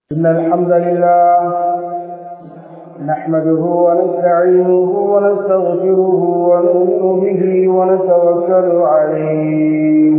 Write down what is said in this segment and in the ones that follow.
إن الحمد لله نحمده ونستعينه ونستغفره ونؤمن به ونتوكل عليه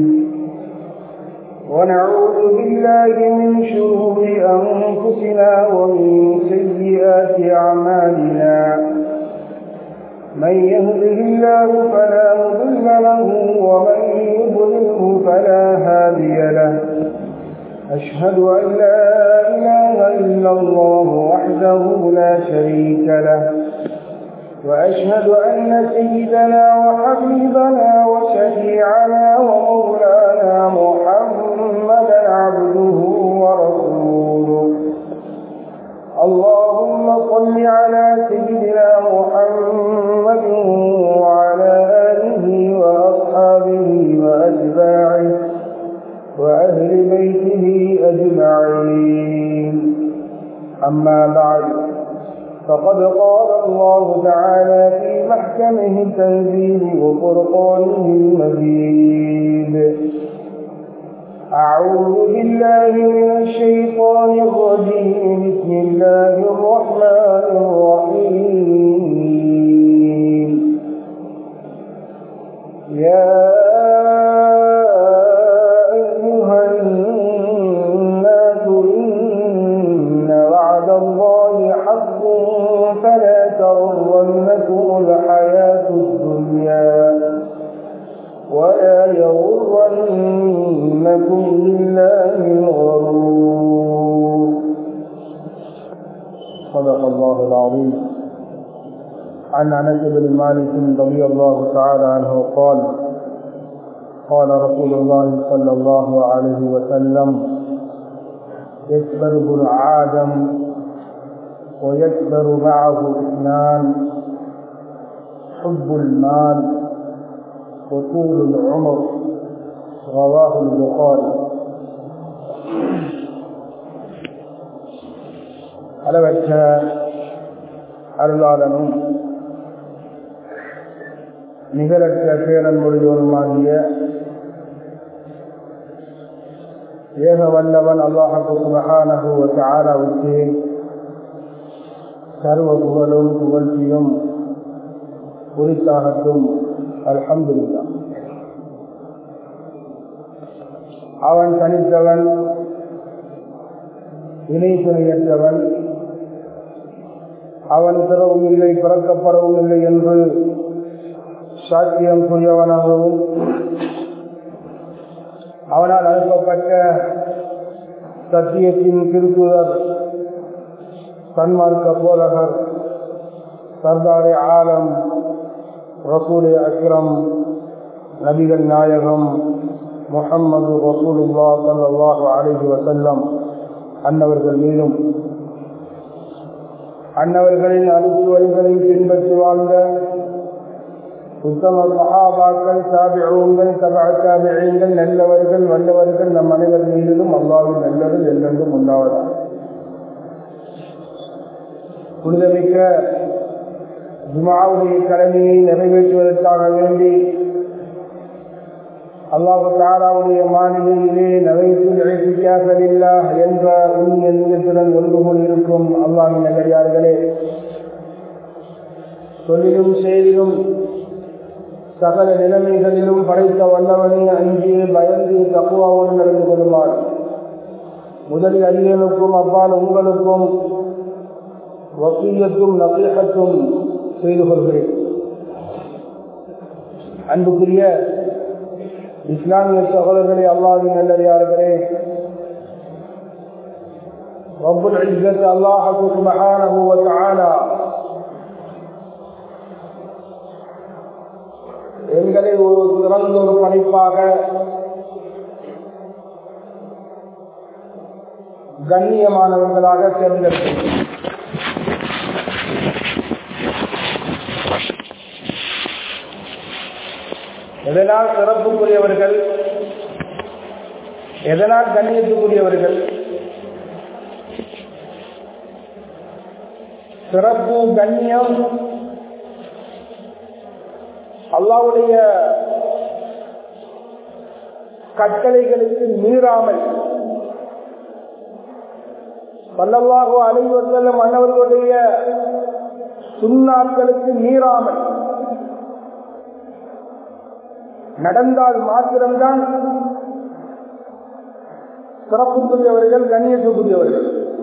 ونعوذ بالله من شرور أنفسنا ومن سيئات أعمالنا من يهده الله فلا مضل له ومن يضلله فلا هادي له أشهد أن لا إله إلا الله وحده لا شريك له وأشهد أن سيدنا وحبيبنا وشفيعنا ومولانا محمدا عبده ورسوله اللهم صل على سيدنا محمد وعلى آله وأصحابه وأتباعه وأهل بيته أجمعين أما بعد فقد قال الله تعالى في محكمه التنزيل وفرقانه المجيد أعوذ بالله من الشيطان الرجيم بسم الله الرحمن الرحيم يا أيها الناس إن وعد الله حق فلا تغرنكم الحياة الدنيا ولا يغرنكم بالله الغرور صدق الله العظيم عن انس بن مالك رضي الله تعالى عنه قال قال رسول الله صلى الله عليه وسلم يكبر ابن آدم ويكبر معه اثنان حب المال وطول العمر رواه البخاري அளவற்ற அருளாளனும் நிகரற்ற பேரன் மொழியோனுமாகிய ஏக வல்லவன் அல்லாஹு சுபஹானஹு ஆராவுக்கு சர்வ புகழும் புகழ்ச்சியும் குறித்தாகட்டும் அல்ஹம்துல்லா அவன் தனித்தவன் இணை துணையற்றவன் அவன் பிறவும் இல்லை பிறக்கப்படவும் இல்லை என்று சாத்தியம் புரியவனாகவும் அவனால் அனுப்பப்பட்ட சத்தியத்தின் திருத்துதர் சன்மார்க்க போதகர் சர்தாரே ஆலம் ரசூலே அக்ரம் நபிகள் நாயகம் முகம்மது ரசூலுல்லா சல்லாஹு அலிஹி வசல்லம் அன்னவர்கள் மீதும் அன்னவர்களின் அனுப்புவர்களை பின்பற்றி வாழ்ந்த உத்தம மகாபாக்கள் சாபிகள் சபா சாபிகள் நல்லவர்கள் வல்லவர்கள் நம் அனைவர் மீதிலும் அல்லாவின் நல்லது என்றென்றும் உண்டாவதா புனிதமிக்க ஜுமாவுடைய கடமையை நிறைவேற்றுவதற்காக வேண்டி அல்லாஹு தாராவுடைய மாநிலையிலே நகைத்து இழைப்பிக்காசலில்லா என்ற உண்மை எண்ணத்துடன் ஒன்று போல் இருக்கும் அல்லாவின் நகரியார்களே தொழிலும் செயலிலும் சகல நிலைமைகளிலும் படைத்த வல்லவனை அஞ்சு பயந்து தக்குவாவோடு நடந்து கொள்ளுமாறு முதலில் அரியனுக்கும் அப்பால் உங்களுக்கும் வக்கீயத்தும் நகீகத்தும் செய்து கொள்கிறேன் அன்புக்குரிய இஸ்லாமிய சகோதரர்களே அல்லாவின் நல்லறியார்களே ரப்புல் இஸ்ஸத் அல்லாஹு சுப்ஹானஹு வ தஆலா எங்களை ஒரு சிறந்த ஒரு படைப்பாக கண்ணியமானவர்களாக தேர்ந்தெடுத்தோம் எதனால் சிறப்புக்குரியவர்கள் எதனால் கண்ணியத்துக்குரியவர்கள் சிறப்பு கண்ணியம் அல்லாவுடைய கட்டளைகளுக்கு மீறாமல் பல்லவாக அலைவர் செல்லும் மன்னவர்களுடைய சுண்ணாக்களுக்கு மீறாமல் நடந்தால் மாத்திரம்தான் சிறப்புக்குரியவர்கள் கண்ணியத்துக்குரியவர்கள்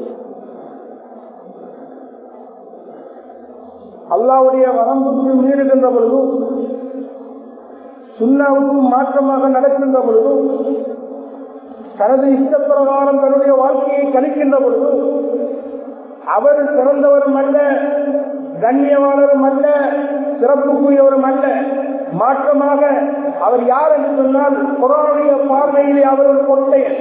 அல்லாவுடைய வரம்புக்கு மீறுகின்ற பொழுதும் சுண்ணாவுக்கும் மாற்றமாக நடக்கின்ற பொழுதும் தனது இஷ்டப்பிரகாரம் தன்னுடைய வாழ்க்கையை கழிக்கின்ற பொழுது அவர் சிறந்தவரும் அல்ல கண்ணியவானரும் அல்ல சிறப்புக்குரியவரும் அல்ல மாற்றமாக அவர் யார் என்று சொன்னால் குரானுடைய பார்வையிலே அவர் ஒரு கொட்டையர்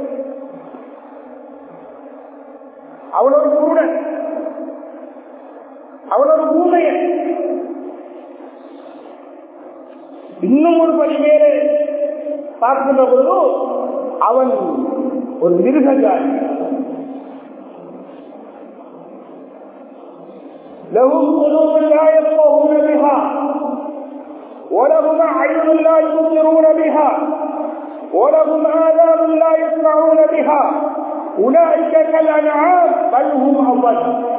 அவள் ஒரு குருடன் அவள் ஒரு ஊமையன் இன்னும் ஒரு படி மேலே பார்க்கின்ற பொழுது அவன் ஒரு மிருகஜாதி لهم قلوب لا يفقهون بها ولهم أعين لا يبصرون بها ولهم آذان لا يسمعون بها أولئك كالأنعام بل هم أضل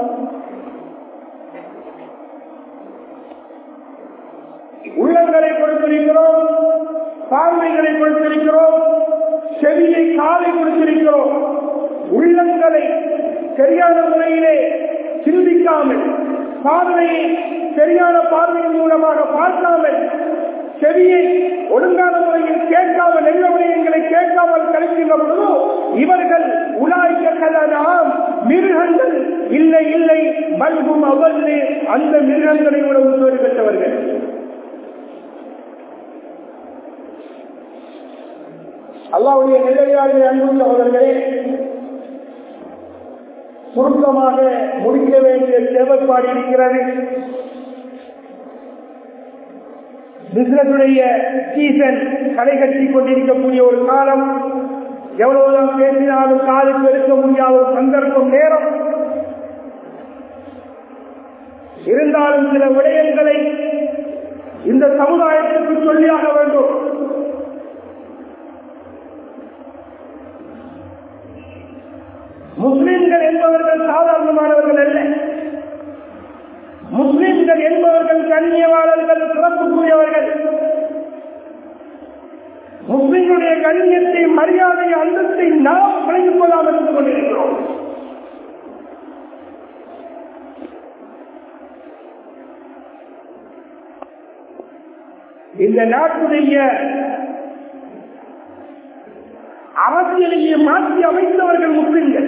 உள்ளங்களை கொடுத்திருக்கிறோம் பார்வைகளை கொடுத்திருக்கிறோம் செவியை காலை கொடுத்திருக்கிறோம் உள்ளங்களை சரியான முறையிலே சிந்திக்காமல் பார்வையை சரியான பார்வையின் மூலமாக பார்க்காமல் செவியை ஒழுங்கான முறையில் கேட்காமல் நல்ல விடயங்களை கேட்காமல் கழிக்கின்ற பொழுதோ இவர்கள் உலாய்க்க கலாம் மிருகங்கள் இல்லை இல்லை பல்கும் அவர்களே அந்த மிருகங்களை விட உணவு பெற்றவர்கள் அல்லாவுடைய நிலையாளரை அன்புள்ள அவர்களே சுருக்கமாக முடிக்க வேண்டிய தேவைப்பாடு இருக்கிறது பிசினஸுடைய சீசன் கடை கட்டி கொண்டிருக்கக்கூடிய ஒரு காலம் எவ்வளவுதான் பேசினாலும் காலுக்கு எடுக்க முடியாத ஒரு சந்தர்ப்பம் நேரம் இருந்தாலும் சில விடயங்களை இந்த சமுதாயத்திற்கு சொல்லியாக வேண்டும் முஸ்லிம்கள் என்பவர்கள் சாதாரணமானவர்கள் அல்ல முஸ்லிம்கள் என்பவர்கள் கண்ணியவாளர்கள் சிறப்புக்குரியவர்கள் முஸ்லிம்களுடைய கண்ணியத்தை மரியாதை அந்தத்தை நாம் விளங்கிக் கொள்ளாமல் இருந்து கொண்டிருக்கிறோம் இந்த நாட்டுடைய அரசியலையே மாற்றி அமைத்தவர்கள் முஸ்லிம்கள்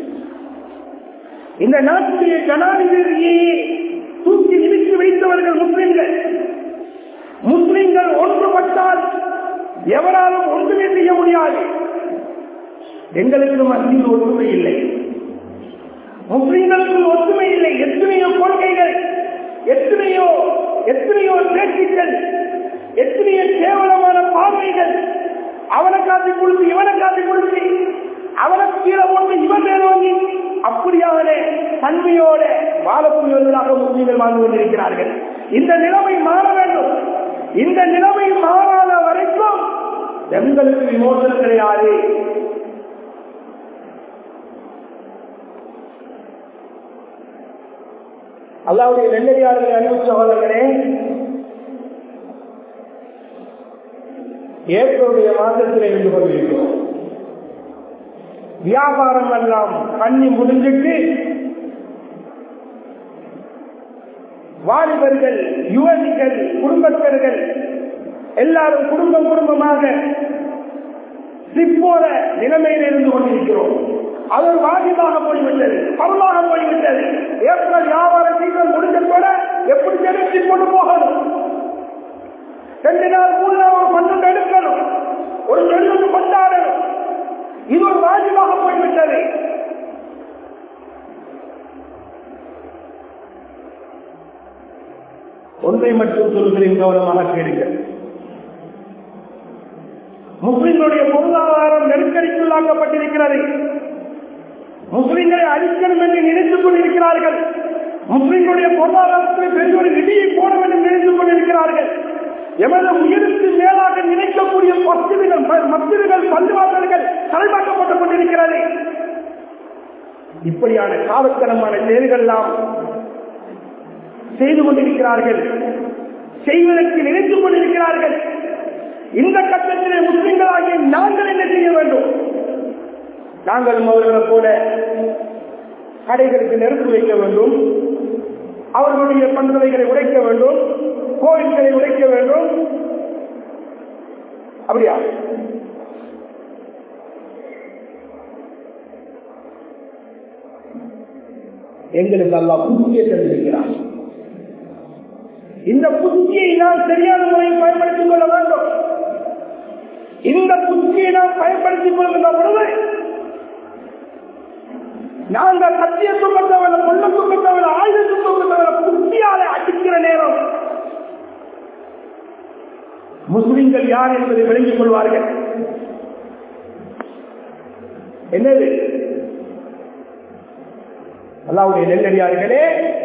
இந்த நாட்டுடைய ஜனாதிபதியை தூக்கி நிறுத்தி வைத்தவர்கள் முஸ்லிம்கள் முஸ்லிம்கள் ஒன்றுபட்டால் எவராலும் ஒன்றுமே செய்ய முடியாது எங்களுக்கு மத்தியில் ஒற்றுமை இல்லை முஸ்லிம்களுக்கு ஒற்றுமை இல்லை எத்தனையோ கொள்கைகள் எத்தனையோ எத்தனையோ பேச்சுக்கள் எத்தனையோ கேவலமான பார்வைகள் அவனை காட்டி கொடுத்து இவனை காட்டி கொடுத்து அவனை கீழே போட்டு இவன் மேலோங்கி அப்படியாகவே தன்மையோட வாழக்கூடியவர்களாக முஸ்லீம்கள் வாழ்ந்து கொண்டிருக்கிறார்கள் இந்த நிலைமை மாற வேண்டும் இந்த நிலைமை மாறாத வரைக்கும் எங்களுக்கு விமோசனம் கிடையாது அல்லாவுடைய நெல்லடியாளர்களை அனுபவ சகோதரர்களே ஏப்ரலுடைய மாதத்தில் இருந்து கொண்டிருக்கிறோம் வியாபாரம் எல்லாம் பண்ணி முடிஞ்சிட்டு வாலிபர்கள் யுவதிகள் குடும்பஸ்தர்கள் எல்லாரும் குடும்பம் குடும்பமாக சிப்போல நிலைமையில் இருந்து கொண்டிருக்கிறோம் அது ஒரு வாஜிபாக போய்விட்டது பரவாக போய்விட்டது ஏப்ரல் வியாபார சீசன் முடிஞ்ச கூட எப்படி தெரிவித்து கொண்டு போகணும் ரெண்டு நாள் மூணு நாள் ஒரு பன்னெண்டு எடுக்கணும் ஒரு செல்லுக்கு கொண்டாடணும் இது ஒரு வாஜிபாக போய்விட்டது ஒன்றை மட்டும் சொல்கிறேன் கவனமாக கேளுங்கள் முஸ்லிம்களுடைய பொருளாதாரம் நெருக்கடிக்குள்ளாக்கப்பட்டிருக்கிறது முஸ்லிம்களை அழிக்கணும் என்று நினைத்துக் கொண்டிருக்கிறார்கள் முஸ்லிம்களுடைய பொருளாதாரத்தில் பெரிய ஒரு நிதியை போட வேண்டும் நினைத்துக் கொண்டிருக்கிறார்கள் எமது உயிருக்கு மேலாக நினைக்கக்கூடிய மஸ்திகள் மஸ்திகள் பல்வாசல்கள் தலைமாக்கப்பட்டுக் கொண்டிருக்கிறது இப்படியான காலத்தனமான செயல்கள் எல்லாம் செய்து கொண்டிருக்கிறார்கள் செய்வதற்கு நினைத்துக் கொண்டிருக்கிறார்கள் இந்த கட்டத்திலே முஸ்லிம்களாகிய நாங்கள் என்ன செய்ய வேண்டும் நாங்கள் அவர்களை போல கடைகளுக்கு நெருப்பு வைக்க வேண்டும் அவர்களுடைய பண்புகளை உடைக்க வேண்டும் கோயில்களை உடைக்க வேண்டும் அப்படியா எங்களுக்கு எல்லாம் புத்தியை தந்திருக்கிறார் இந்த புத்தியை நாம் சரியான முறையில் பயன்படுத்திக் கொள்ள வேண்டும் இந்த புத்தியை நாம் பயன்படுத்திக் கொள்கின்ற பொழுது நாங்கள் சத்திய சுமந்தவன கொள்ள சுமந்தவன ஆயுத சுமந்தவன புத்தியால அடிக்கிற நேரம் முஸ்லிம்கள் யார் என்பதை விளங்கிக் கொள்வார்கள் என்னது அல்லாவுடைய நெல்லடியார்களே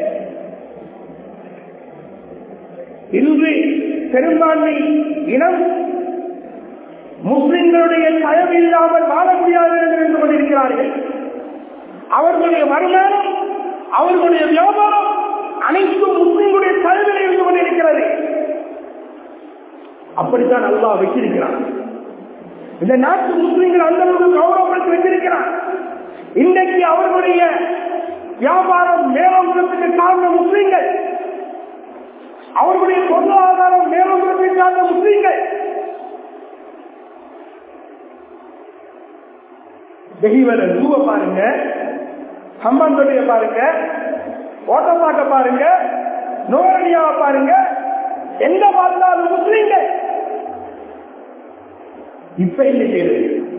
இன்று பெரும்பான்மை இனம் முஸ்லிம்களுடைய தயவு இல்லாமல் வாழ முடியாது என்று கொண்டிருக்கிறார்கள் அவர்களுடைய வருமானம் அவர்களுடைய வியாபாரம் அனைத்தும் முஸ்லிம்களுடைய தயவில் இருந்து கொண்டிருக்கிறது அப்படித்தான் அல்லாஹ் வச்சிருக்கிறான் இந்த நாட்டு முஸ்லிம்கள் அந்த அளவுக்கு கௌரவப்படுத்தி வச்சிருக்கிறான் இன்றைக்கு அவர்களுடைய வியாபாரம் மேலோங்கத்துக்கு காரணம் முஸ்லிம்கள் அவர்களுடைய பொருளாதாரம் மேலோங்கத்துக்கு காரணம் முஸ்லிம்கள் தெய்வர ரூப பாருங்க சம்பந்தோடைய பாருங்க ஓட்டப்பாக்க பாருங்க நோரடியாவை பாருங்க எங்க பார்த்தாலும் முஸ்லிம்கள் இப்ப என்ன செய்யுது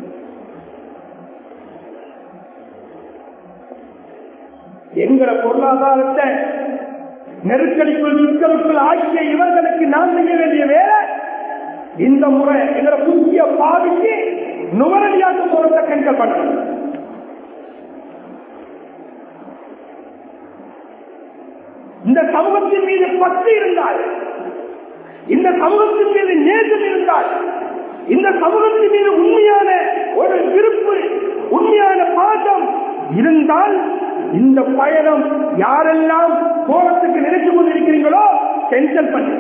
எங்களை பொருளாதாரத்தை நெருக்கடிக்குள் சிக்கலுக்குள் ஆக்கிய இவர்களுக்கு நாம் செய்ய வேண்டிய வேலை இந்த முறை எங்களை புதிய பாவிக்கு நுவரடியாக போறத கண்கள் பண்ணணும் இந்த சமூகத்தின் மீது பற்று இருந்தால் இந்த சமூகத்தின் மீது நேசம் இருந்தால் இந்த சமூகத்தின் மீது உண்மையான ஒரு விருப்பு உண்மையான பாசம் இருந்தால் இந்த பயணம் யாரெல்லாம் போறதுக்கு நினைச்சு கொண்டிருக்கிறீங்களோ கேன்சல் பண்ணுங்க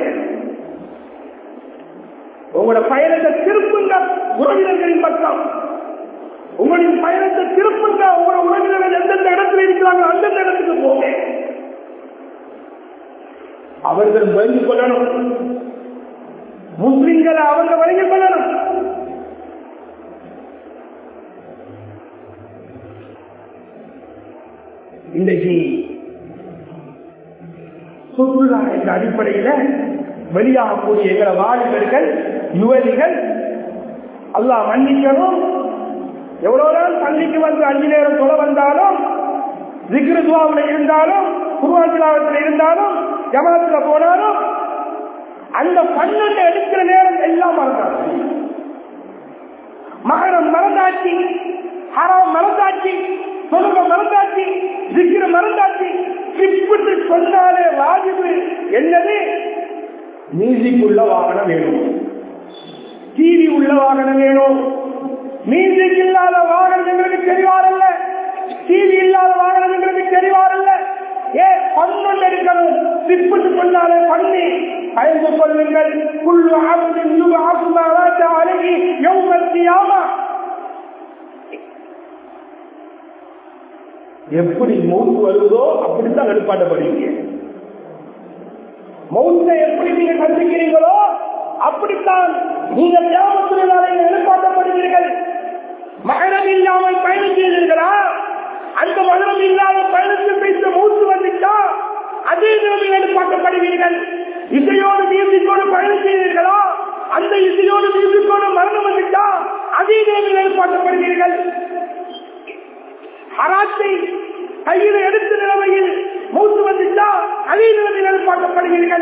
உங்களோட பயணத்தை திருப்புங்க உறவினர்களின் பக்கம் உங்களுடைய பயணத்தை திருப்புங்க உங்களோட உறவினர்கள் எந்தெந்த இடத்துல இருக்கிறாங்க அந்தந்த இடத்துக்கு போங்க அவர்கள் பயந்து கொள்ளணும் முஸ்லிம்களை அவங்க வழங்கிக் கொள்ளணும் இன்றைக்கு சுற்றுலா என்ற அடிப்படையில வெளியாகக்கூடிய எங்களை வாலிபர்கள் யுவதிகள் அல்லா மன்னிக்கணும் எவ்வளவு நாள் பள்ளிக்கு வந்து அஞ்சு நேரம் தொலை வந்தாலும் விக்ரதுவாவில் இருந்தாலும் குருவாசிலாவத்தில் இருந்தாலும் ஜமனத்தில் போனாலும் அந்த பன்னெண்டு எடுக்கிற நேரம் எல்லாம் மறந்தாச்சு மகரம் மறந்தாச்சு ஹரம் மறந்தாச்சு சொல்லுக மறந்தாச்சு விக்கிர மறந்தாச்சு இப்படி சொன்னாலே வாஜிபு என்னது மியூசிக் உள்ள வாகனம் வேணும் டிவி உள்ள வாகனம் வேணும் மியூசிக் இல்லாத வாகனம் எங்களுக்கு தெரிவாரல்ல டிவி இல்லாத வாகனம் எங்களுக்கு தெரிவாரல்ல ஏ பன்னொன்று எடுக்கணும் சிப்பிட்டு கொண்டாலே பண்ணி பயந்து கொள்ளுங்கள் குள்ளு ஆபத்தின் யுக ஆசுமாராஜ அழகி யௌமத்தியாமா எப்படி மௌத்து வருவதோ அப்படித்தான் எழுப்பாட்டப்படுவீங்க மௌத்தை எப்படி நீங்க சந்திக்கிறீங்களோ அப்படித்தான் நீங்க தியாகத்தினாலே எழுப்பாட்டப்படுவீர்கள் மகனம் இல்லாமல் பயணம் செய்தீர்களா அந்த மகனம் இல்லாத பயணத்தில் பேச மூச்சு வந்துச்சா அதே நிலைமையில் எழுப்பாட்டப்படுவீர்கள் இசையோடு மியூசிக்கோடு பயணம் செய்தீர்களா அந்த இசையோடு மியூசிக்கோடு மரணம் வந்துச்சா அதே நிலைமையில் எழுப்பாட்டப்படுவீர்கள் ஹராத்தை கையில் எடுத்த நிலைமையில் மூத்து வந்துச்சா அதே நிலைமையில் எழுப்பாட்டப்படுவீர்கள்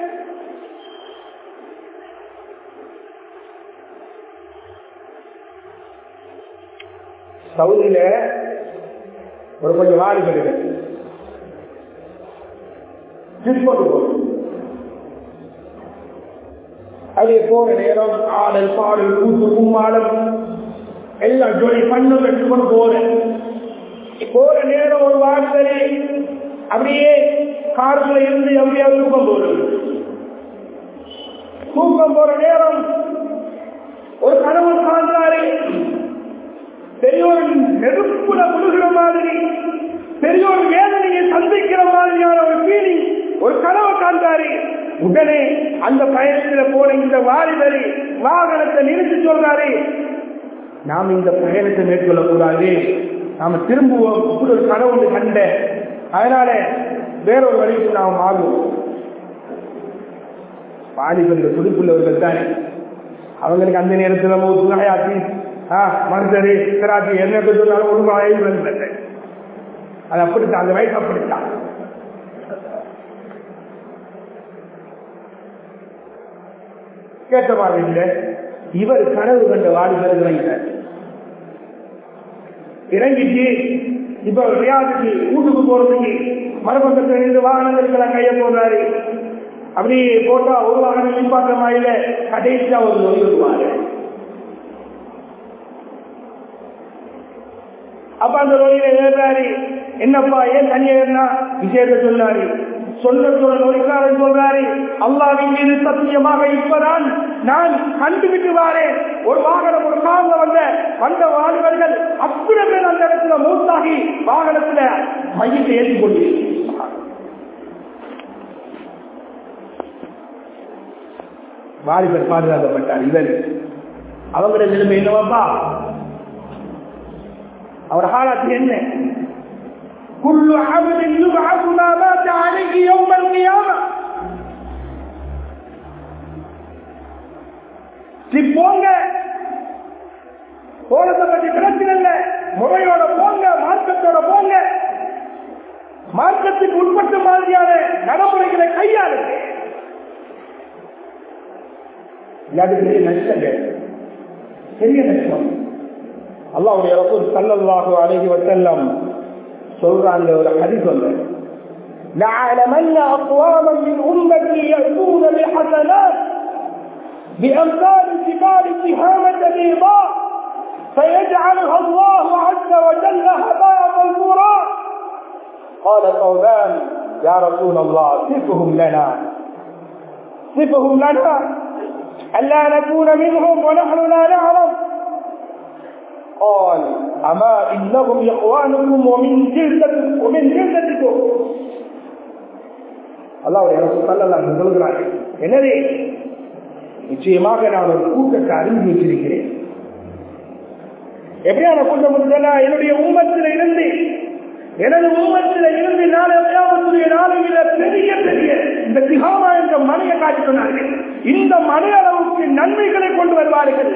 சவுதியில ஒரு கொஞ்சம் வாலிபர்கள் சிற்பது போகும் அதே போற நேரம் ஆடல் பாடல் கூத்து கும்மாளம் எல்லாம் ஜோடி பண்ணு எடுத்துக்கொண்டு போறேன் போற நேரம் ஒரு வார்த்தை அப்படியே காருக்குள்ள இருந்து அப்படியே தூக்கம் போடுது தூக்கம் போற நேரம் ஒரு கனவு காண்றாரு பெரிய ஒரு நெருப்புல முழுகிற மாதிரி பெரிய ஒரு வேதனையை சந்திக்கிற மாதிரியான ஒரு ஃபீலிங் ஒரு கனவு காண்றாரு உடனே அந்த பயணத்தில் போன இந்த வாலிபரி வாகனத்தை நிறுத்தி சொல்றாரு நாம் இந்த பயணத்தை மேற்கொள்ள கூடாது நாம திரும்புவோம் இப்படி ஒரு கனவு ஒன்று கண்ட அதனால வேறொரு வழிக்கு நாம் மாறுவோம் வாலிபர்கள் துடிப்புள்ளவர்கள் தான் அவங்களுக்கு அந்த நேரத்தில் மூத்துகாயாத்தி மருந்தரு சிராட்சி என்ன சொன்னாலும் ஒழுங்காக அது அப்படித்தான் அந்த வயசு அப்படித்தான் கேட்ட மாதிரி இவர் கனவு கண்ட வாலிபர் இறங்கிட்டார் இறங்கிட்டு இப்ப ரியாதுக்கு வீட்டுக்கு போறதுக்கு மரபக்கத்தில் இருந்து வாகனங்களுக்கெல்லாம் கைய போடுறாரு அப்படி போட்டா ஒரு வாகனம் நிப்பாட்டமா இல்ல கடைசியா ஒரு நோய் வருவாரு அப்ப அந்த நோயில ஏறாரு என்னப்பா ஏன் தனியா ஏறினா விஷயத்தை சொன்னாரு சொல்ல சொல்ல நோய்க்காரன் சொல்றாரு அல்லாவின் மீது சத்தியமாக இப்பதான் நான் கண்டுவிட்டு வாரேன் ஒரு வாகனம் ஒரு காவல வந்த வந்த வாலிபர்கள் அத்தனை பேர் அந்த இடத்துல மூத்தாகி வாகனத்துல மையத்தை ஏற்றி கொண்டு வாலிபர் பாதுகாக்கப்பட்டார் இவர் அவங்களோட நிலைமை என்னவாப்பா அவர் ஹாலாத்து என்ன كل عبد يبعث ما مات عليه يوم القيامة போங்க போனதை பற்றி பிரச்சனை இல்ல முறையோட போங்க மார்க்கத்தோட போங்க மார்க்கத்துக்கு உட்பட்ட மாதிரியான நடைமுறைகளை கையாளுங்க இல்லாத பெரிய நஷ்டம் பெரிய நஷ்டம் அல்லாவுடைய ரசூல் சல்லல்லாஹு அலைஹி வஸல்லம் சொல்றாங்க ஒரு ஹதி சொல்ற لعلمن أقواما من أمتي يأتون بحسنات بأمثال جبال تهامة بيضاء فيجعلها الله عز وجل هباء منثورا قال ثوبان يا رسول الله صفهم لنا صفهم لنا ألا نكون منهم ونحن لا نعلم قال أما إنهم إخوانكم ومن جلدكم ومن جلدتكم அல்லாவுடைய சொல்லலாம் சொல்கிறார்கள் எனவே நிச்சயமாக நான் ஒரு கூட்டத்தை அறிந்து வச்சிருக்கிறேன் எப்படியான கூட்டம் சொன்னா என்னுடைய உம்மத்தில் இருந்து எனது உம்மத்தில் இருந்து நாளை வியாபத்துடைய நாளையில பெரிய பெரிய இந்த திகாமா என்ற மனையை காட்டி சொன்னார்கள் இந்த மனை அளவுக்கு நன்மைகளை கொண்டு வருவார்கள்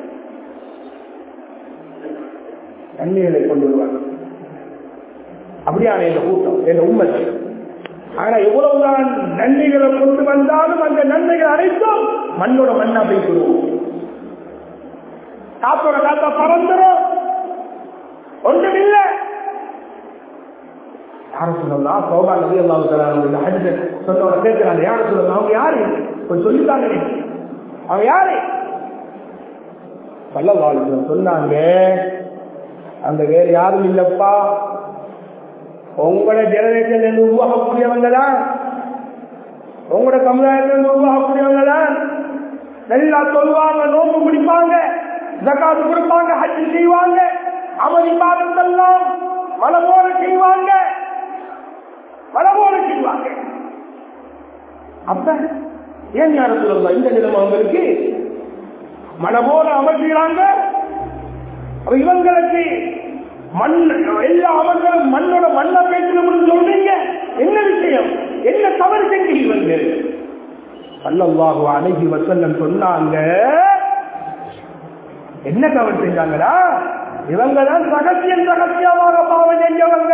நன்மைகளை கொண்டு வருவார்கள் அப்படியான இந்த கூட்டம் என்ற உண்மை ஆனா எவ்வளவுதான் நன்மைகளை கொண்டு வந்தாலும் அந்த நன்மைகள் அனைத்தும் மண்ணோட மண்ணா போய்விடுவோம் காத்தோட காத்தா பறந்துடும் ஒன்றுமில்லை யாரும் சொல்லலாம் சோபா நபி அல்லாவுக்கு சொன்னவங்க கேட்கிறாங்க யாரும் சொல்லலாம் அவங்க யாரு கொஞ்சம் சொல்லித்தாங்க அவங்க யாரு பல்லவாளு சொன்னாங்க அந்த வேற யாரும் இல்லப்பா உங்களோட ஜெனரேஷன்ல இருந்து உருவாகக்கூடியவங்க தான் உங்களோட சமுதாயத்துல இருந்து உருவாகக்கூடியவங்க தான் நல்லா சொல்லுவாங்க நோம்பு பிடிப்பாங்க ஜக்காத்து கொடுப்பாங்க ஹஜ்ஜி செய்வாங்க அமதி பாதத்தெல்லாம் மனமோட செய்வாங்க மனமோட செய்வாங்க அப்ப ஏன் யாரும் சொல்லலாம் இந்த நிலைமை அவங்களுக்கு மனமோட அமர்கிறாங்க இவங்களுக்கு மண் எல்லா அவர்களும் மண்ணோட மண்ணா பேசணும்னு சொல்றீங்க என்ன விஷயம் என்ன தவறு செஞ்சீங்க அல்லாஹு அழகி வசல்லம் சொன்னாங்க என்ன தவறு செஞ்சாங்களா இவங்க தான் ரகசியம் ரகசியமாக பாவம் செஞ்சவங்க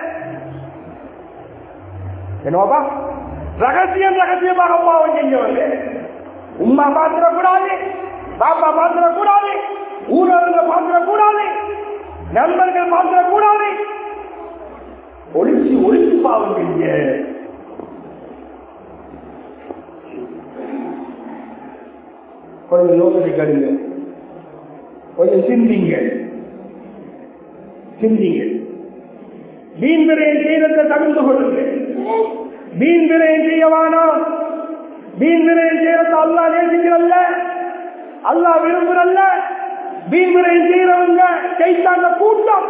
என்னவாப்பா ரகசியம் ரகசியமாக பாவம் செஞ்சவங்க உமா பாத்திரக்கூடாது பாப்பா பாத்திரக்கூடாது ஊரவங்க பாத்திரக்கூடாது நண்பர்கள் பாத்திரக்கூடாது ஒளிச்சு ஒளிச்சு பாவம் செஞ்ச கொஞ்சம் யோசனை கடுங்க கொஞ்சம் சிந்திங்க சிந்திங்க வீண் விரையும் செய்யறதை தவிர்த்து கொள்ளுங்கள் வீண் விரையும் செய்யவானா வீண் விரையும் செய்யறத அல்லா நேசிக்கிறல்ல அல்லா விரும்புறல்ல வீண் விரையும் செய்யறவங்க கைத்தாங்க கூட்டம்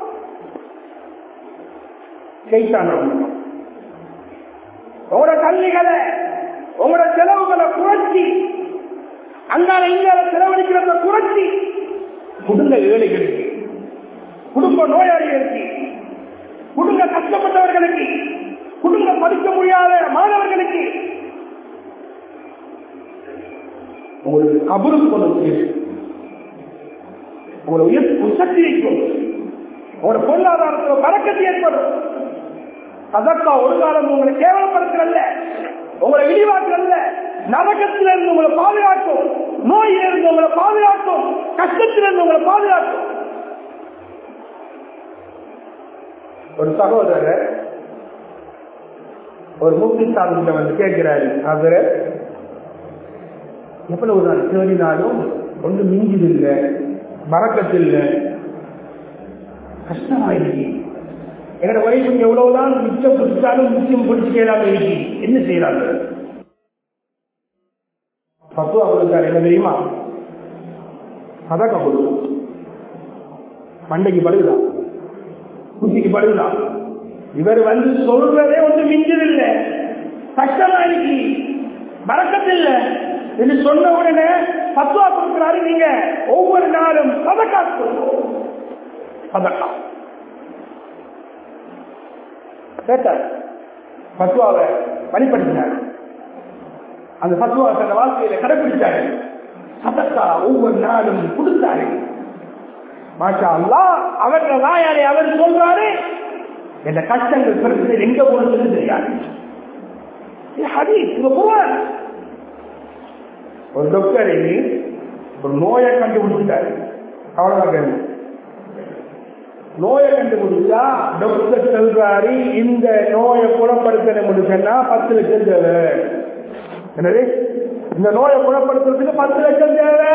கைத்தாங்க கூட்டம் உங்களோட கல்விகளை உங்களோட செலவுகளை குறைச்சி அங்கால இங்கால செலவழிக்கிறத குறைச்சி குடும்ப ஏழைகளுக்கு குடும்ப நோயாளிகளுக்கு குடும்ப கஷ்டப்பட்டவர்களுக்கு குடும்ப படிக்க முடியாத மாணவர்களுக்கு உங்களுக்கு கபருக்கு கொண்டு சேரும் உங்களை உயர் சக்தி வைக்கும் உங்களோட பொருளாதாரத்தில் பறக்கத்து ஏற்படும் அதற்கா ஒரு காலம் உங்களை கேவலப்படுத்தல உங்களை இழிவாக்கல்ல நரகத்தில இருந்து உங்களை பாதுகாக்கும் நோயில இருந்து உங்களை பாதுகாக்கும் கஷ்டத்திலிருந்து உங்களை பாதுகாக்கும் ஒரு சகோதரர் ஒரு முக்தி சாதனை வந்து கேட்கிறாரு அவரு எவ்வளவு நாள் தேடினாலும் ஒன்று மிஞ்சிது இல்லை மறக்கத்து இல்லை கஷ்டமாயிருக்கு எங்கட வயசு எவ்வளவுதான் மிச்சம் பிடிச்சாலும் மிச்சம் பிடிச்சு கேளாம இருக்கு என்ன செய்யறாங்க பத்துவா கொடுத்தாரு என்ன தெரியுமா சதக்க கொடுக்கும் மண்டைக்கு படுகுதா குத்திக்கு படுகுதா இவர் வந்து சொல்றதே ஒன்று மிஞ்சதில்லை கஷ்டமா இருக்கு மறக்கத்தில்லை என்று சொன்ன உடனே பத்துவா கொடுக்கிறாரு நீங்க ஒவ்வொரு நாளும் சதக்கா கொடுக்கும் சதக்கா கேட்டார் பத்துவாவை வழிபடுத்தினார் அந்த பத்துவா தன் வாழ்க்கையில கடைபிடிச்சாரு சதக்கா ஒவ்வொரு நாளும் கொடுத்தாரு மாஷா அல்லா அவர்கள் வாயாலே அவர் சொல்றாரு இந்த கஷ்டங்கள் பிரச்சனை எங்க போனதுன்னு தெரியாது இது ஹதீஸ், இது குர்ஆன். ஒரு டாக்டர் ஒரு நோயை கண்டுபிடிச்சிட்டாரு அவ்வளவுதான் கேள்வி நோயை கண்டுபிடிச்சா டாக்டர் சொல்றாரு இந்த நோயை குணப்படுத்த முடிச்சுன்னா பத்து லட்சம் தேவை என்னது இந்த நோயை குணப்படுத்துறதுக்கு பத்து லட்சம் தேவை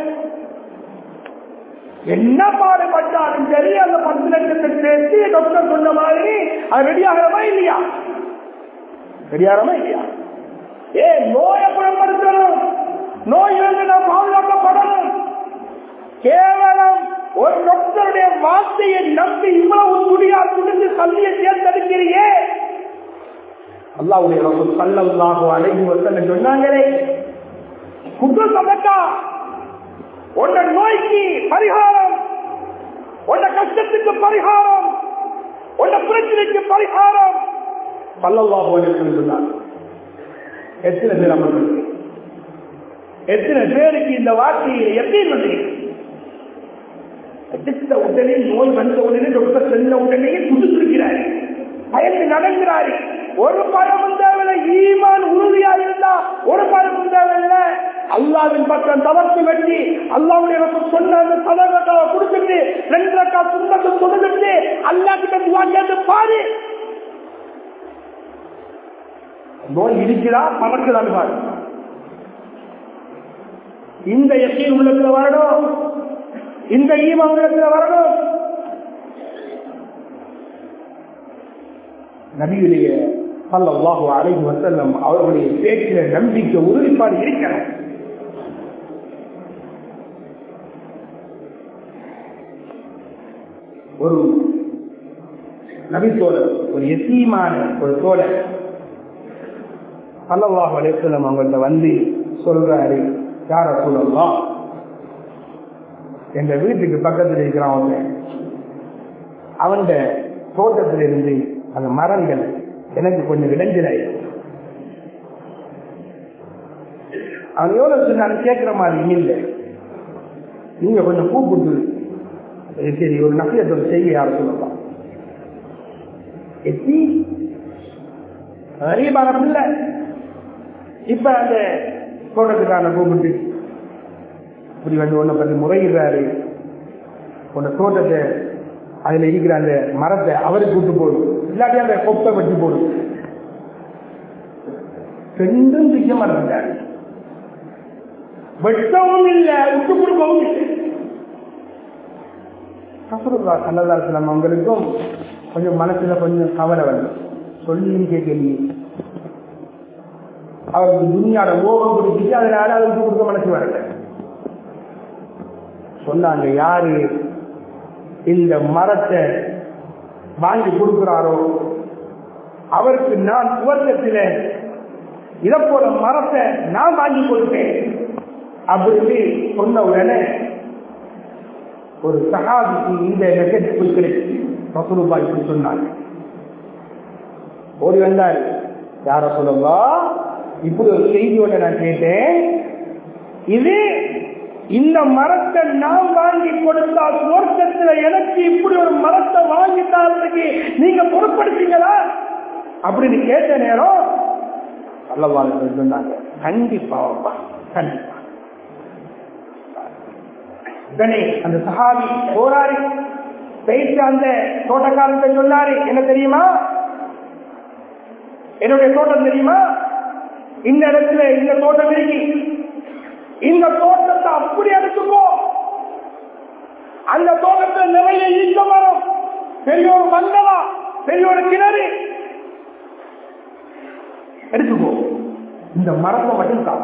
என்ன பாடுபட்டாலும் சரி அந்த பத்து லட்சத்தை சேர்த்து டாக்டர் சொன்ன மாதிரி அது ரெடி ஆகிறமா இல்லையா ரெடி ஆகிறமா இல்லையா ஏ நோயை குணப்படுத்தணும் நோயிலிருந்து நாம் பாதுகாக்கப்படணும் கேவலம் ஒரு டாக்டருடைய வார்த்தையை நம்பி இவ்வளவு துடியா துணிந்து சல்லியை தேர்ந்தெடுக்கிறியே அல்லாவுடைய ரசூல் ஸல்லல்லாஹு அலைஹி வஸல்லம் சொன்னாங்களே குற்ற சதக்கா உன்ன நோய்க்கு பரிகாரம் உன்ன கஷ்டத்துக்கு பரிகாரம் உன்ன பிரச்சனைக்கு பரிகாரம் ஸல்லல்லாஹு அலைஹி வஸல்லம் சொன்னாங்க எத்தனை பேர் அமர்ந்து எத்தனை பேருக்கு இந்த வார்த்தையை எப்படி வந்து எடுத்த உடனே நோய் வந்த உடனே டாக்டர் செல்ல உடனே துடித்திருக்கிறார் பயந்து நடக்கிறாரு ஒரு பயமும் தேவையில்லை ஈமான் உறுதியா இருந்தா ஒரு பயமும் தேவையில்லை அல்லாவின் பக்கம் தவறு வெட்டி அல்லாவுடைய ரசூல் சொன்ன அந்த சதகட்டாவை கொடுத்துட்டு ரெண்டு ரக்கா சுண்ணத்தை தொழுதுட்டு அல்லா கிட்ட துவா கேட்டு பாரு நோய் இருக்கிறா பறக்குதான்னு பாரு இந்த எஸ்ஐ உள்ளத்துல வரணும் இந்த ஈமா உள்ளத்துல வரணும் நபியுடைய சல்லல்லாஹு அலைஹி வஸல்லம் அவர்களுடைய பேச்சில நம்பிக்கை உறுதிப்பாடு இருக்கணும் ஒரு நபி தோழர் ஒரு எசீமான ஒரு தோழர் சல்லல்லாஹு அலைஹி வஸல்லம் அவங்கள்ட்ட வந்து சொல்றாரு யார சொல்லலாம் எங்க வீட்டுக்கு பக்கத்தில் இருக்கிறான் ஒருத்தன் அவன் தோட்டத்தில் இருந்து அந்த மரங்கள் எனக்கு கொஞ்சம் விளைஞ்சிடாய் அவன் எவ்வளவு சொன்னாலும் கேட்கிற மாதிரி இல்லை நீங்க கொஞ்சம் கூப்பிட்டு சரி ஒரு நகையத்தோட செய்ய யார சொல்லலாம் எத்தி அறியமான பிள்ளை இப்ப அந்த தோட்டத்துக்கான கூப்பிட்டு இப்படி வந்து ஒன்ன பத்தி முறையிடுறாரு உன்னை தோட்டத்தை அதுல இருக்கிற அந்த மரத்தை அவருக்கு விட்டு போடும் இல்லாட்டி அந்த கொப்பை வெட்டி போடும் ரெண்டும் திக்க மறந்துட்டாரு வெட்டவும் இல்லை விட்டு கொடுக்கவும் இல்லை கசருல்லா சல்லல்லா அவங்களுக்கும் கொஞ்சம் மனசுல கொஞ்சம் கவலை வந்து சொல்லியும் கேட்கலையே அவருக்கு துணியாட மோகம் பிடிச்சிட்டு அதனால அவருக்கு கொடுக்க மனசு வரல சொன்னாங்க யாரு இந்த மரத்தை வாங்கி கொடுக்கிறாரோ அவருக்கு நான் சுவர்க்கத்தில இதை போல மரத்தை நான் வாங்கி கொடுப்பேன் அப்படின்னு சொன்ன உடனே ஒரு சகாபிக்கு இந்த மெசேஜ் கொடுக்கிறேன் ரசூலுல்லா இப்படி சொன்னாங்க ஓடி வந்தார் யார சொல்லவா இப்படி ஒரு செய்தி ஒன்று நான் கேட்டேன் இது இந்த மரத்தை நான் வாங்கி கொடுத்தா சுவர்க்கத்துல எனக்கு இப்படி ஒரு மரத்தை வாங்கி தரதுக்கு நீங்க பொருட்படுத்தீங்களா அப்படின்னு கேட்ட நேரம் அல்லவா சொன்னாங்க கண்டிப்பா அப்பா கண்டிப்பா உடனே அந்த சஹாபி போராடி பேச்சு அந்த தோட்டக்காரன் சொன்னாரு என்ன தெரியுமா என்னுடைய தோட்டம் தெரியுமா இந்த இடத்துல இந்த தோட்டம் இருக்கு இந்த தோட்டத்தை அப்படி எடுத்துக்கோ அந்த தோட்டத்தில் நிறைய ஈட்ட மரம் பெரிய ஒரு மண்டலா பெரிய ஒரு கிணறு எடுத்துக்கோ இந்த மரத்தை மட்டும் தான்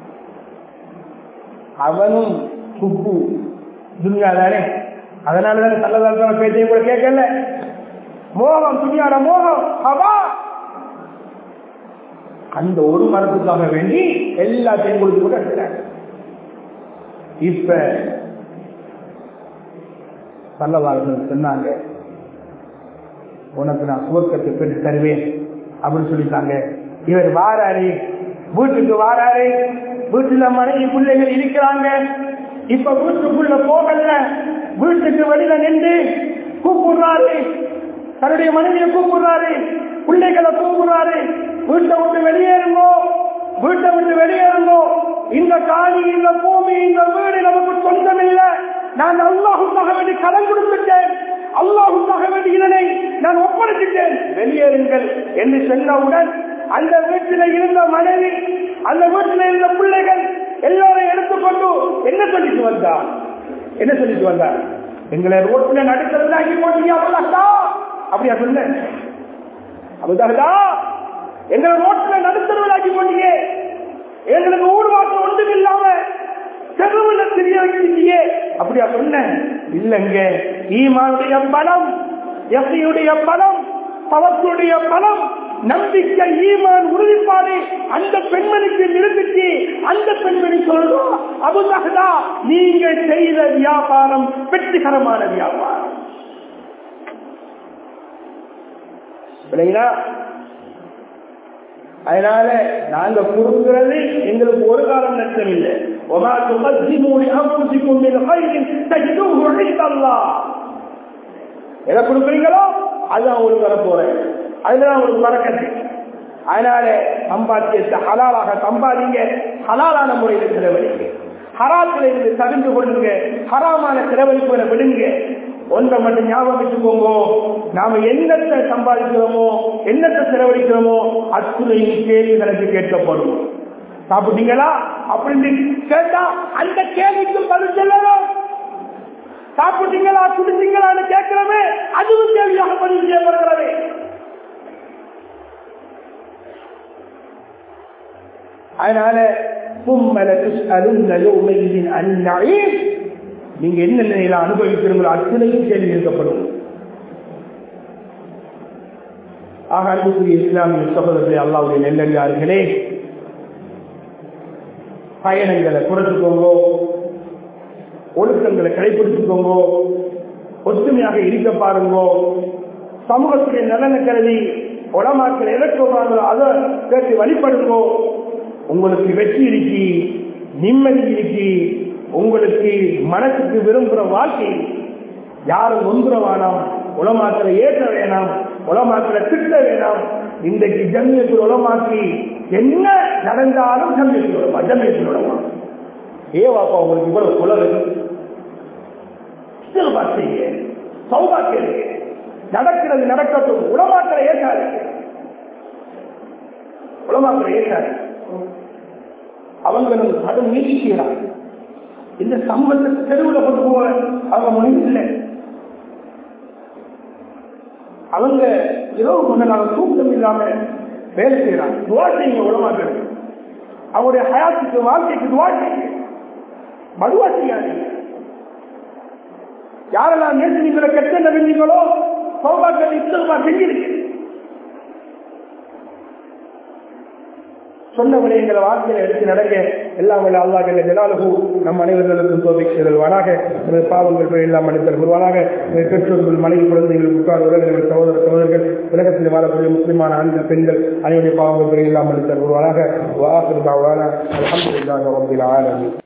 அவனும் குப்பு துனியா தானே அதனால தானே தள்ளதான பேச்சையும் கூட கேட்கல மோகம் துணியாட மோகம் அவா அந்த ஒரு மரத்துக்காக வேண்டி எல்லாத்தையும் கொடுத்து கூட எடுக்கிறாங்க இப்ப பல்லவார்கள் சொன்னாங்க உனக்கு நான் சுவர்க்கத்தை பெற்று தருவேன் அப்படின்னு சொல்லிட்டாங்க இவர் வாராரு வீட்டுக்கு வாராரு வீட்டுல மனைவி பிள்ளைகள் இருக்கிறாங்க இப்ப வீட்டுக்குள்ள போகல வீட்டுக்கு வெளியில நின்று கூப்பிடுறாரு தன்னுடைய மனைவியை கூப்பிடுறாரு பிள்ளைகளை கூப்பிடுறாரு வீட்டை விட்டு வெளியேறுங்கோ வீட்டை விட்டு வெளியேறுங்கோ இந்த காணி இந்த பூமி இந்த வீடு நமக்கு சொந்தம் இல்லை நான் அல்லாஹுக்காக வேண்டி கடன் கொடுத்துட்டேன் அல்லாஹுக்காக வேண்டி இதனை நான் ஒப்படைச்சிட்டேன் வெளியேறுங்கள் என்று சொன்னவுடன் அந்த வீட்டில் இருந்த மனைவி அந்த வீட்டில் இருந்த பிள்ளைகள் எல்லாரையும் எடுத்துக்கொண்டு என்ன சொல்லிட்டு வந்தார் என்ன சொல்லிட்டு வந்தார் எங்களை ரோட்ல நடுக்கிறது ஆகி போட்டீங்க அவ்வளோதா அப்படியா சொல்ல அப்படிதாகதா எங்களை ரோட்ல நடுத்தருவதாக்கி போட்டீங்க எங்களுக்கு ஊர் வாசல் ஒன்றும் இல்லாம தெருவுல தெரிய வச்சிருக்கீங்க அப்படியா சொன்ன இல்லங்க ஈமானுடைய பலம் எஃப்டியுடைய பலம் பவத்துடைய பலம் நம்பிக்கை ஈமான் உறுதிப்பாடு அந்த பெண்மணிக்கு நிரூபிச்சு அந்த பெண்மணி சொல்றோம் அபுதகதா நீங்க செய்த வியாபாரம் வெற்றிகரமான வியாபாரம் இல்லைங்களா அதனால நாங்க கொடுக்கிறது எங்களுக்கு ஒரு காலம் நஷ்டம் இல்லை وما تقدموا لانفسكم من خير تجدوه عند الله எதை கொடுக்குறீங்களோ அதுதான் உங்களுக்கு வர போறேன் அதுதான் உங்களுக்கு வரக்கட்டு அதனால சம்பாத்தியத்தை ஹலாலாக சம்பாதிங்க ஹலாலான முறையில் செலவழிங்க ஹராத்தில் இருந்து தகுந்து கொள்ளுங்க ஹராமான செலவழிப்புகளை விடுங்க ஒன்றை மட்டும் ஞாபகம் வச்சுக்கோங்க நாம என்னத்தை சம்பாதிக்கிறோமோ என்னத்தை செலவழிக்கிறோமோ அத்துணையும் கேள்விகளுக்கு கேட்கப்படும் சாப்பிட்டீங்களா அப்படின்னு கேட்டா அந்த கேள்விக்கு பதில் சொல்லணும் சாப்பிட்டீங்களா குடிச்சீங்களான்னு கேட்கிறோமே அதுவும் கேள்வியாக பதிவு செய்யப்படுகிறது அதனால நீங்க என்ன நிலையில அனுபவிக்கிறீங்களோ அத்தனையும் கேள்வி கேட்கப்படும் ஆக அன்புக்குரிய இஸ்லாமிய சகோதரர்களே அல்லாவுடைய நெல்லடியார்களே பயணங்களை குறைச்சுக்கோங்க ஒழுக்கங்களை கடைபிடிச்சுக்கோங்க ஒற்றுமையாக இருக்க பாருங்க சமூகத்துடைய நலனை கருதி உடமாக்கள் எதை சொல்றாங்களோ அதை கேட்டு வழிபடுங்கோ உங்களுக்கு வெற்றி இருக்கி நிம்மதி இருக்கி உங்களுக்கு மனசுக்கு விரும்புகிற வாழ்க்கை யாரும் ஒன்றுற வேணாம் உலமாக்களை ஏற்ற வேணாம் உலமாக்களை திட்ட வேணாம் இன்றைக்கு ஜன்மியத்தில் உலமாக்கி என்ன நடந்தாலும் ஜன்மியத்தில் உலமா ஜன்மியத்தில் உலமா ஏ வாப்பா உங்களுக்கு இவ்வளவு குலவு செய்ய சௌபாக்கியம் நடக்கிறது நடக்கட்டும் உலமாக்களை ஏற்றாரு உலமாக்களை ஏற்றாரு அவங்களும் கடும் நீதி செய்யறாங்க இந்த சமூகத்துக்கு தெருவில் கொண்டு போக அவங்க முடிவு இல்லை அவங்க இரவு கொஞ்ச நாள் தூக்கம் இல்லாம வேலை செய்யறாங்க துவா செய்யுங்க உடமாக்கள் அவருடைய ஹயாத்துக்கு வாழ்க்கைக்கு துவா செய்யுங்க மதுவா செய்யாதீங்க யாரெல்லாம் நேற்று நீங்கள கெட்ட நடந்தீங்களோ சௌபாக்கள் இத்தமா செஞ்சிருக்கு சொன்ன விடயங்களை வாழ்க்கையில எடுத்து நடக்க எல்லாம் வல்ல அல்லாஹ் ஜல்ல ஜலாலுஹு நம் அனைவர்களுக்கும் தோபிக் செய்தல்வானாக நமது பாவங்கள் பிழை எல்லாம் மன்னித்தல் வருவானாக நமது பெற்றோர்கள் மனைவி குழந்தைகள் உட்கார் உறவினர்கள் சகோதர சகோதரர்கள் உலகத்தில் வாழக்கூடிய முஸ்லிமான ஆண்கள் பெண்கள் அனைவருடைய பாவங்கள் பிழை எல்லாம் மன்னித்தல் வருவானாக வாஹிர் தாவானா அல்ஹம்துலில்லாஹி ரப்பில் ஆலமீன்